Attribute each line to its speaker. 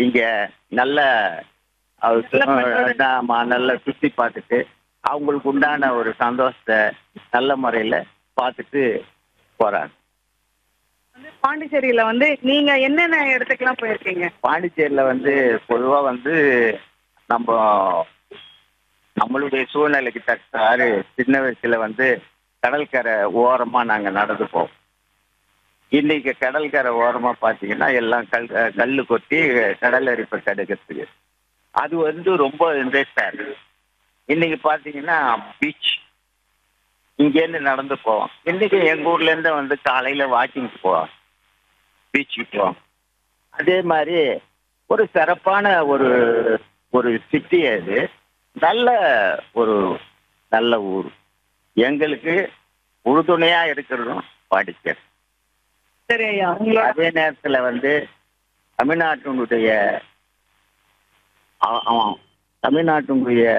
Speaker 1: இங்க நல்ல அது-
Speaker 2: நல்ல பண்பாடு.
Speaker 1: ஆமா நல்லா சுத்தி பார்த்துட்டு அவங்களுக்கு உண்டான ஒரு சந்தோஷத்தை நல்ல முறையில பார்த்துட்டு போறாங்க
Speaker 2: வந்து பாண்டிச்சேரியில வந்து நீங்க என்னென்ன இடத்துக்குலாம் போயிருக்கீங்க
Speaker 1: பாண்டிச்சேரியில வந்து பொதுவா வந்து நம்ம நம்மளுடைய சூழ்நிலைக்கு தக்கவாறு சின்ன வயசுல வந்து கடற்கரை ஓரமா நாங்க நடந்து போவோம் இன்னைக்கு கடற்கரை ஓரமா பாத்தீங்கன்னா எல்லாம் கல் கல்லு கொட்டி கடல் அரிப்பை தடுக்கிறதுக்கு அது வந்து ரொம்ப இன்ட்ரெஸ்டா இருக்கு இன்னைக்கு பாத்தீங்கன்னா பீச் இங்கேருந்து நடந்து போவோம் இன்னைக்கு எங்க ஊர்ல இருந்து வந்து காலையில வாக்கிங் போவோம் பீச்சுக்கு போவோம் அதே மாதிரி ஒரு சிறப்பான ஒரு ஒரு சிட்டி அது நல்ல ஒரு நல்ல ஊர் எங்களுக்கு உறுதுணையா இருக்கிறதும் பாண்டிச்சேரி
Speaker 2: சரி ஐயா உங்களோட
Speaker 1: அதே நேரத்துல வந்து தமிழ்நாட்டினுடைய ஆ- ஆமாம் தமிழ்நாட்டினுடைய